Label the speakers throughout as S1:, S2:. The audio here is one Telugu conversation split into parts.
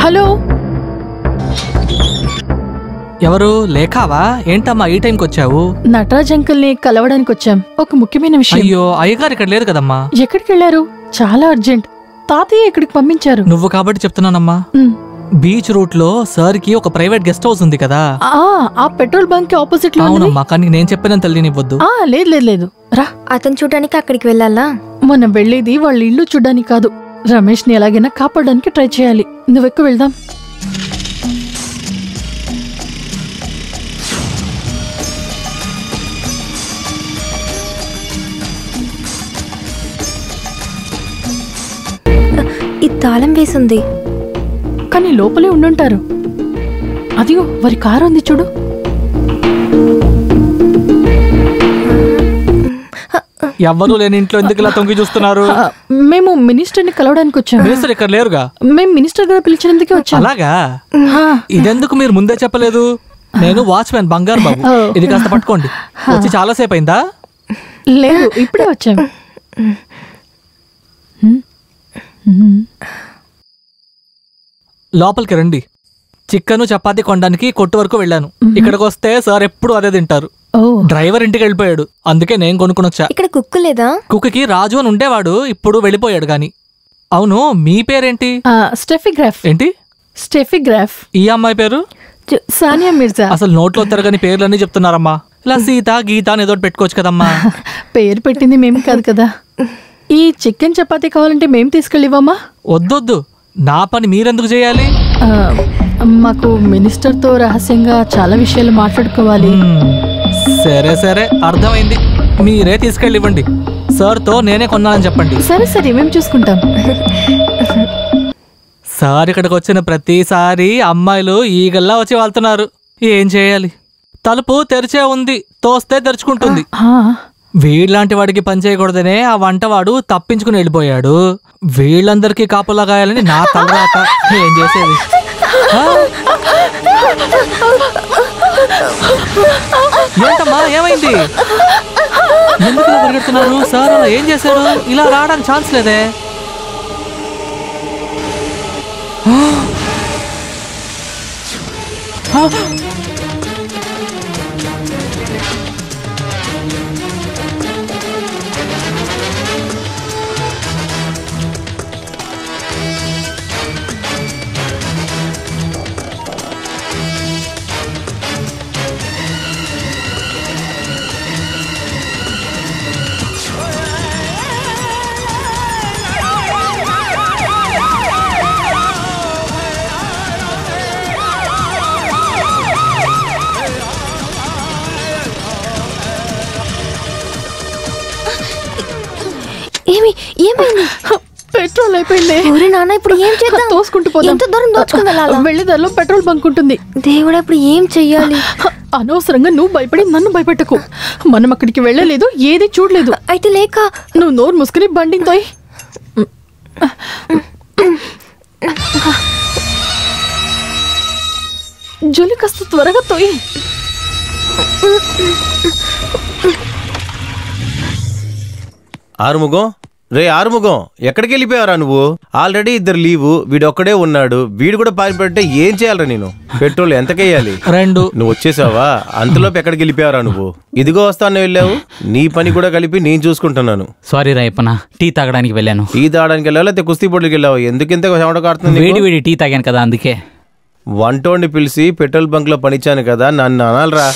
S1: హలో
S2: ఎవరు లేఖావా ఏంటమ్మా ఈ టైంకి వచ్చావు
S1: నటరాజ్ అంకుల్ ని కలవడానికి వచ్చాం ఒక ముఖ్యమైన విషయం
S2: అయ్యో అయ్యగారు ఇక్కడ లేదు కదమ్మా
S1: ఎక్కడికి వెళ్ళారు చాలా అర్జెంట్ తాతయ్య ఇక్కడికి పంపించారు
S2: నువ్వు కాబట్టి చెప్తున్నానమ్మా
S1: ఉమ్.
S2: బీచ్ రూట్ లో సార్ కి ఒక ప్రైవేట్ గెస్ట్ హౌస్ ఉంది కదా
S1: ఆ ఆ పెట్రోల్ బంక్ కి ఆపోజిట్ లో ఉంది
S2: అవునమ్మా కానీ నేను చెప్పిన తెలియనివ్వద్దు
S1: ఆ లేదు లేదు లేదు రా
S3: అతను చూడడానికి అక్కడికి వెళ్ళాలా
S1: మనం వెళ్ళేది వాళ్ళ ఇల్లు చూడ్డానికి కాదు రమేష్ ని ఎలాగైనా కాపాడడానికి ట్రై చేయాలి నువ్వెక్కు వెళ్దాం
S3: ఈ తాళం వేసుంది
S1: కానీ లోపలే ఉండుంటారు అదిగో వారి కారు ఉంది చూడు
S2: ఎవ్వరూ లేని ఇంట్లో ఎందుకు ఇలా తొంగి చూస్తున్నారు
S1: ఆ, మేము మినిస్టర్ ని కలవడానికి వచ్చాం
S2: మినిస్టర్ ఇక్కడ లేరుగా
S1: మేము మినిస్టర్ గారు పిలిచినందుకే వచ్చాం
S2: అలాగా
S1: ఆ,
S2: ఇదెందుకు మీరు ముందే చెప్పలేదు నేను వాచ్మెన్ బంగారు బాబు
S1: ఓ.
S2: ఇది కాస్త పట్టుకోండి వచ్చి చాలా సేపు అయిందా
S1: లేదు ఇప్పుడే వచ్చాం హ్మ్. హ్మ్.
S2: లోపలికి రండి చికెన్ చపాతీ కొనడానికి కొట్టు వరకు వెళ్ళాను ఇక్కడికి వస్తే సార్ ఎప్పుడు అదే తింటారు
S1: ఓ
S2: డ్రైవర్ ఇంటికి వెళ్ళిపోయాడు అందుకే నేను కొనుక్కుని వచ్చా
S3: ఇక్కడ కుక్కు లేదా
S2: కుక్కకి రాజు అని ఉండేవాడు ఇప్పుడు వెళ్ళిపోయాడు గాని అవును మీ పేరేంటి
S1: ఆ, స్టెఫిగ్రాఫ్
S2: ఏంటి
S1: స్టెఫిగ్రాఫ్
S2: ఈ అమ్మాయి పేరు
S1: జ- సానియా మిర్జా
S2: అసలు నోట్లో తిరగని పేర్లన్నీ చెప్తున్నారమ్మా ఇలా సీత గీత అని ఏదో ఒకటి పెట్టుకోవచ్చు కదమ్మా
S1: పేరు పెట్టింది మేము కాదు కదా ఈ చికెన్ చపాతీ కావాలంటే మేము తీసుకెళ్ళివ్వమ్మా
S2: వద్దొద్దు నా పని మీరెందుకు చేయాలి
S1: ఆ, మాకు మినిస్టర్తో రహస్యంగా చాలా విషయాలు మాట్లాడుకోవాలి
S2: మ్మ్. సరే సరే అర్థమైంది మీరే తీసుకెళ్ళివ్వండి సార్తో నేనే కొన్నానని చెప్పండి
S1: సరే సరే మేము చూసుకుంటాం
S2: సార్ ఇక్కడికి వచ్చిన ప్రతిసారి అమ్మాయిలు ఈగల్లా వచ్చి వెళ్తున్నారు ఏం చేయాలి తలుపు తెరిచే ఉంది తోస్తే తెరుచుకుంటుంది
S1: ఆ,
S2: వీళ్ళలాంటి వాడికి పని చేయకూడదనే ఆ వంటవాడు తప్పించుకుని వెళ్ళిపోయాడు వీళ్ళందరికీ కాపులా గాయాలని నా తలరాత ఏం చేసేది ఆ? ఏంటమ్మా ఏమైంది ఎందుకు ఇలా పరిగెడుతున్నారు సార్ అలా ఏం చేశారు ఇలా రావడానికి ఛాన్స్ లేదే
S3: ఏమి ఏమైంది
S1: పెట్రోల్ అయిపోయింది
S3: ఊరి నాన్న ఇప్పుడు ఏం చేద్దాం
S1: తోసుకుంటూ పోదాం
S3: ఎంత దూరం దోచుకుని వెళ్ళాలా
S1: వెళ్ళే దారిలో పెట్రోల్ బంక్ ఉంటుంది
S3: దేవుడా ఇప్పుడు ఏం చెయ్యాలి
S1: అనవసరంగా నువ్వు భయపడి నన్ను భయపెట్టకు మనం అక్కడికి వెళ్ళలేదు ఏది చూడలేదు
S3: అయితే లేక
S1: నువ్వు నోరు మూసుకుని బండిని తోయ్ జొలి కాస్త త్వరగా తోయి
S4: ఆరుముగం రే ఆరుముగం ఎక్కడికి వెళ్ళిపోయారా నువ్వు ఆల్రెడీ ఇద్దరు లీవు వీడొక్కడే ఉన్నాడు వీడు కూడా పారిపడితే ఏం చేయాలరా నేను పెట్రోల్ ఎంతకేయాలి
S2: రెండు
S4: నువ్వు వచ్చేసావా అంతలోపు ఎక్కడికి వెళ్ళిపోయారా నువ్వు ఇదిగో వస్తాను వెళ్ళావు నీ పని కూడా కలిపి నేను చూసుకుంటున్నాను
S5: సారీ రాయప్పన టీ తాగడానికి వెళ్ళాను
S4: టీ తాగడానికి వెళ్ళావు లేకపోతే కుస్తీ పోటీకి వెళ్ళావు ఎందుకు ఇంత చెమట కాడుతుంది
S5: వేడి
S4: నీకు?
S5: వేడి టీ తాగాను కదా అందుకే
S4: వంటోడిని పిలిచి పెట్రోల్ బంక్ లో పనిచ్చాను కదా నన్ను అనాలరా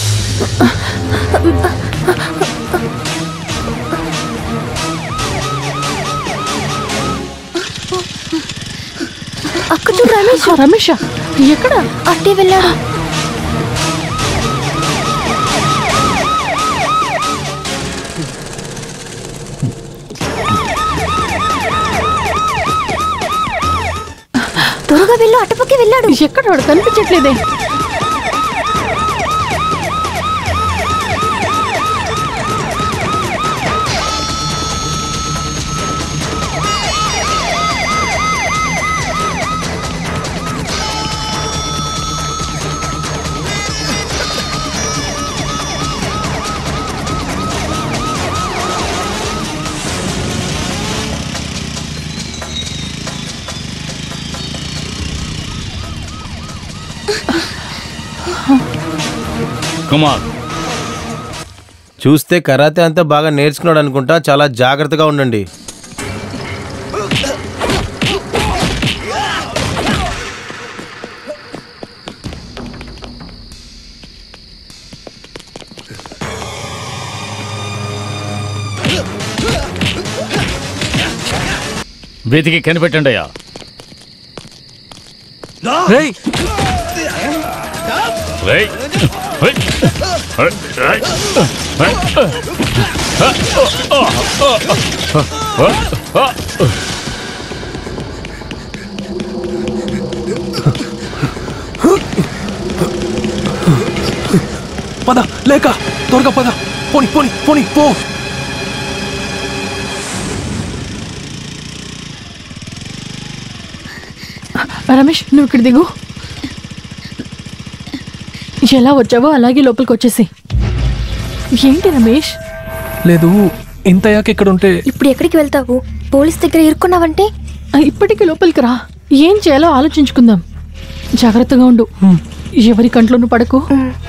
S3: అక్క చూడు రమేష్
S1: ఆ, రమేష ఎక్కడ
S3: అట్టే వెళ్ళాడు త్వరగా వెళ్ళు అటుపక్కే వెళ్ళాడు
S1: ఎక్కడ వాడు కనిపించట్లేదే
S6: కుమార్
S4: చూస్తే కరాతే అంతా బాగా నేర్చుకున్నాడు అనుకుంటా చాలా జాగ్రత్తగా ఉండండి
S6: వెతికి కనిపెట్టండి అయ్యా
S2: రేయ్
S6: రేయ్. రేయ్. రేయ్.
S7: పద లేక త్వరగా పద పోని పోని పోని పో
S1: రమేష్ నువ్వు ఇక్కడ దిగు ఎలా వచ్చావో అలాగే లోపలికి వచ్చేసి ఏంటి రమేష్
S7: లేదు ఇంతయాక ఇక్కడ ఉంటే
S3: ఇప్పుడు ఎక్కడికి వెళ్తావు పోలీస్ దగ్గర ఇరుక్కున్నావంటే
S1: ఆ, ఇప్పటికీ లోపలికి రా ఏం చేయాలో ఆలోచించుకుందాం జాగ్రత్తగా ఉండు ఎవరి కంట్లోనూ పడకు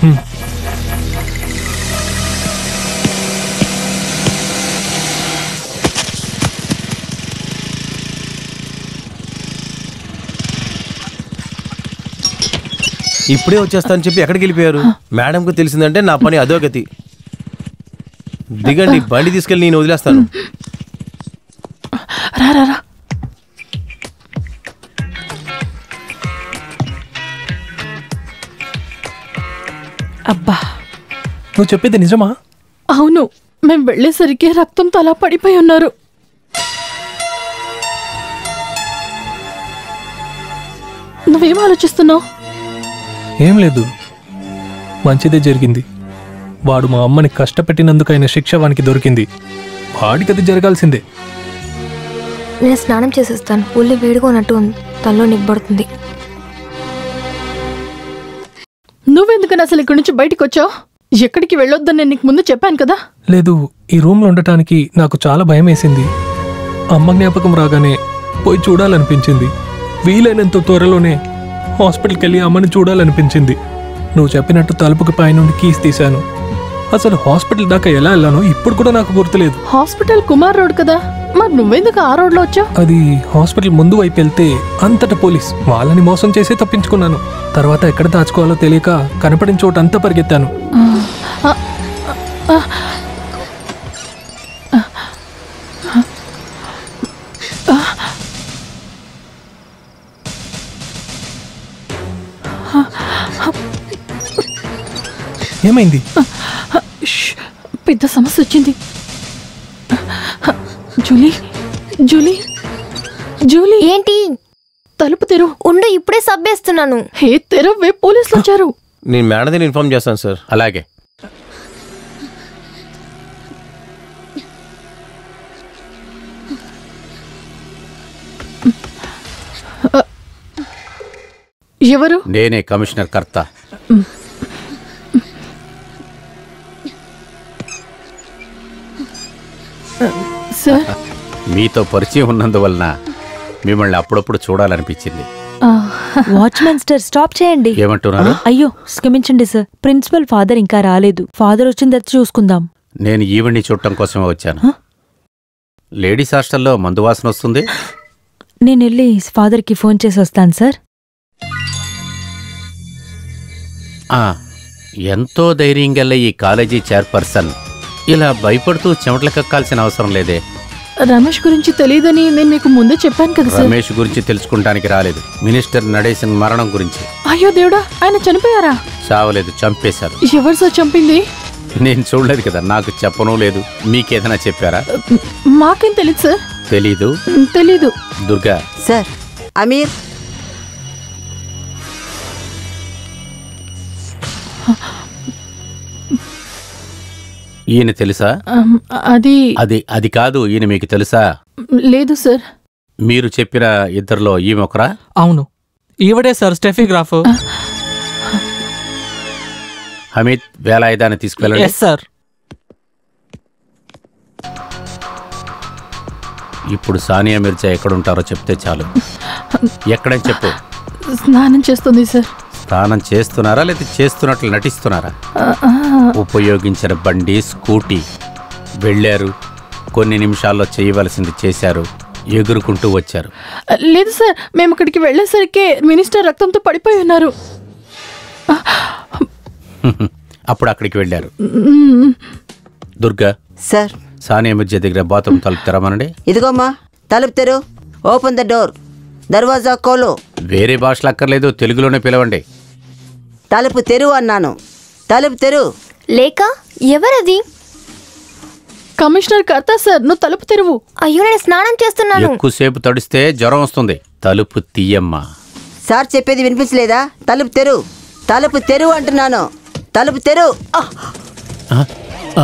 S4: ఇప్పుడే వచ్చేస్తానని చెప్పి ఎక్కడికి వెళ్ళిపోయారు మేడంకు తెలిసిందంటే నా పని అధోగతి దిగండి బండి తీసుకెళ్ళి నేను వదిలేస్తాను
S1: రా రా రా అబ్బా
S7: నువ్వు చెప్పేది నిజమా
S1: అవును మేం వెళ్ళేసరికి రక్తంతో అలా పడిపోయి ఉన్నారు నువ్వేం ఆలోచిస్తున్నావు
S7: ఏం లేదు మంచిదే జరిగింది వాడు మా అమ్మని కష్టపెట్టినందుకు అయిన శిక్ష వానికి దొరికింది వాడికి అది జరగాల్సిందే
S3: నేను స్నానం చేసేస్తాను ఒళ్ళు వేడిగా ఉన్నట్టు ఉంది తల్లో నిబ్బడుతుంది
S1: నువ్వెందుకని అసలు ఇక్కడి నుంచి బయటికి వచ్చావు ఎక్కడికి వెళ్ళొద్దని నేను నీకు ముందు చెప్పాను కదా
S7: లేదు ఈ రూమ్లో ఉండటానికి నాకు చాలా భయం వేసింది అమ్మ జ్ఞాపకం రాగానే పోయి చూడాలనిపించింది వీలైనంత త్వరలోనే హాస్పిటల్కి వెళ్ళి అమ్మని చూడాలనిపించింది నువ్వు చెప్పినట్టు తలుపుకి పైనుండి కీస్ తీశాను అసలు హాస్పిటల్ దాకా ఎలా వెళ్ళానో ఇప్పుడు కూడా నాకు గుర్తులేదు
S1: హాస్పిటల్ కుమార్ రోడ్ కదా మరి నువ్వెందుకు ఆ రోడ్లో వచ్చావు
S7: అది హాస్పిటల్ ముందు వైపు వెళ్తే అంతట పోలీస్ వాళ్ళని మోసం చేసే తప్పించుకున్నాను తర్వాత ఎక్కడ దాచుకోవాలో తెలియక కనపడిన చోటంతా పరిగెత్తాను ఏమైంది
S1: ష్, పెద్ద సమస్య వచ్చింది జూలీ జూలీ జూలీ
S3: ఏంటి
S1: తలుపు తెరువు
S3: ఉండు ఇప్పుడే సబ్బేస్తున్నాను
S1: హే తెరవే పోలీసులు వచ్చారు
S4: నేను మేడదని ఇన్ఫార్మ్ చేస్తాను సార్
S6: అలాగే
S1: ఎవరు
S6: నేనే కమిషనర్ కర్త
S1: సార్
S6: మీతో పరిచయం ఉన్నందువలన మిమ్మల్ని అప్పుడప్పుడు చూడాలనిపించింది
S1: ఆ,
S8: వాచ్మెన్ స్టర్ స్టాప్ చేయండి
S6: ఏమంటున్నారు
S8: అయ్యో క్షమించండి సార్ ప్రిన్సిపల్ ఫాదర్ ఇంకా రాలేదు ఫాదర్ వచ్చిన తర్వాత చూసుకుందాం
S6: నేను ఈవెంట్ని చూడటం కోసమే వచ్చాను లేడీస్ హాస్టల్లో మందు వాసన వస్తుంది
S8: నేను వెళ్ళి ఫాదర్కి ఫోన్ చేసి వస్తాను సార్
S6: ఆ, ఎంతో ధైర్యం గల ఈ కాలేజీ చైర్పర్సన్ ఇలా భయపడుతూ చెమటలు కక్కాల్సిన అవసరం లేదే
S1: రమేష్ గురించి తెలియదని నేను మీకు ముందే చెప్పాను కదా సార్
S6: రమేష్ గురించి తెలుసుకుంటానికి రాలేదు మినిస్టర్ నడేశన్ మరణం గురించి
S1: అయ్యో దేవుడా ఆయన చనిపోయారా
S6: చావలేదు చంపేశారు
S1: ఎవరు సార్ చంపింది
S6: నేను చూడలేదు కదా నాకు చెప్పను లేదు మీకేదైనా చెప్పారా
S1: మాకేం తెలియదు సార్
S6: తెలీదు
S1: తెలీదు
S6: దుర్గా
S9: సార్ అమీర్
S6: ఈయన తెలుసా
S1: అమ్, అది
S6: అది అది కాదు ఈయన మీకు తెలుసా
S1: లేదు సార్
S6: మీరు చెప్పిన ఇద్దరిలో ఈమె ఒకరా
S2: అవును ఈవిడే సార్ స్టెఫీ గ్రాఫ్
S6: హమీద్ వేలాయుధాన్ని తీసుకువెళ్ళండి
S2: ఎస్ సార్
S6: ఇప్పుడు సానియా మిర్జా ఎక్కడుంటారో చెప్తే చాలు ఎక్కడని చెప్పు
S1: స్నానం చేస్తుంది సార్
S6: స్నానం చేస్తున్నారా లేదా చేస్తున్నట్లు నటిస్తున్నారా
S1: ఆ, ఆ,
S6: ఉపయోగించిన బండి స్కూటీ వెళ్ళారు కొన్ని నిమిషాల్లో చేయవలసింది చేశారు ఎగురుకుంటూ వచ్చారు
S1: లేదు సార్ మేము అక్కడికి వెళ్ళేసరికి మినిస్టర్ రక్తంతో పడిపోయి ఉన్నారు
S6: అప్పుడు అక్కడికి వెళ్ళారు
S1: మ్మ్.
S6: దుర్గా
S9: సార్
S6: సానియా మిర్జా దగ్గర బాత్రూమ్ తలుపు తెరమనండి
S9: ఇదిగోమ్మా తలుపు తెరు ఓపెన్ ద డోర్ దర్వాజా కోలు
S6: వేరే భాషలు అక్కర్లేదు తెలుగులోనే పిలవండి
S9: తలుపు తెరు అన్నాను తలుపు తెరు
S3: లేక ఎవరది
S1: కమిషనర్ కర్తా సార్ నువ్వు తలుపు తెరువు
S3: అయ్యో నేను స్నానం చేస్తున్నాను
S6: ఎక్కువసేపు తడిస్తే జ్వరం వస్తుంది తలుపు తీయమ్మా
S9: సార్ చెప్పేది వినిపించలేదా తలుపు తెరు తలుపు తెరు అంటున్నాను తలుపు తెరు ఆహ్!
S6: ఆ, ఆ.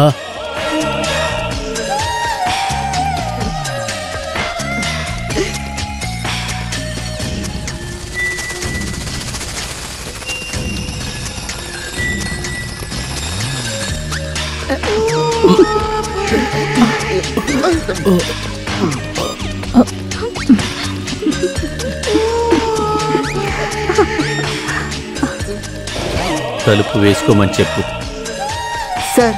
S6: తలుపు వేసుకోమని చెప్పు
S9: సార్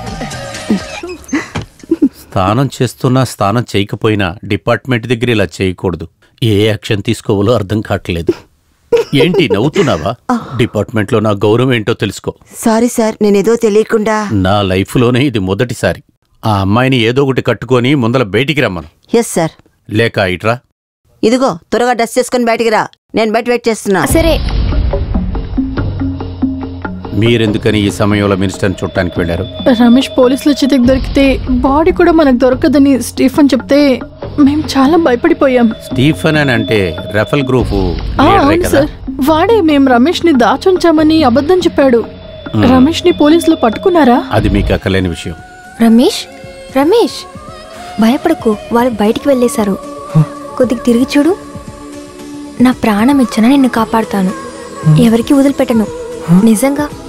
S6: స్నానం చేస్తున్నా స్నానం చేయకపోయినా డిపార్ట్మెంట్ దగ్గర ఇలా చేయకూడదు ఏ యాక్షన్ తీసుకోవాలో అర్థం కావట్లేదు ఏంటి నవ్వుతున్నావా డిపార్ట్మెంట్లో నా గౌరవం ఏంటో తెలుసుకో
S9: సారీ సార్ నేనేదో తెలియకుండా
S6: నా లైఫ్లోనే ఇది మొదటిసారి ఆ అమ్మాయిని ఏదో ఒకటి కట్టుకొని ముందల బయటికి రమ్మను
S9: ఎస్ సార్
S6: లేక ఇట్రా
S9: ఇదిగో త్వరగా డ్రెస్ చేసుకొని బయటికి రా నేను బయట వెయిట్ చేస్తున్నా
S3: సరే
S6: మీరెందుకని ఈ సమయంలో మినిస్టర్ని చూడటానికి వెళ్ళారు
S1: రమేష్ పోలీసుల చేతికి దొరికితే బాడీ కూడా మనకు దొరకదని స్టీఫన్ చెప్తే మేము చాలా భయపడిపోయాం
S6: స్టీఫెన్ అని అంటే రెఫల్ గ్రూప్
S1: ఆ,
S6: లీడరే
S1: అవును
S6: కదా
S1: సార్ వాడే మేము రమేష్ ని దాచుంచామని అబద్ధం చెప్పాడు రమేష్ ని పోలీసులు పట్టుకున్నారా
S6: అది మీకు అక్కలేని విషయం
S3: రమేష్ రమేష్ భయపడకు వాళ్ళు బయటికి వెళ్ళేశారు కొద్దిగా తిరిగి చూడు నా ప్రాణం ఇచ్చిన నిన్ను కాపాడుతాను ఎవరికి వదిలిపెట్టను నిజంగా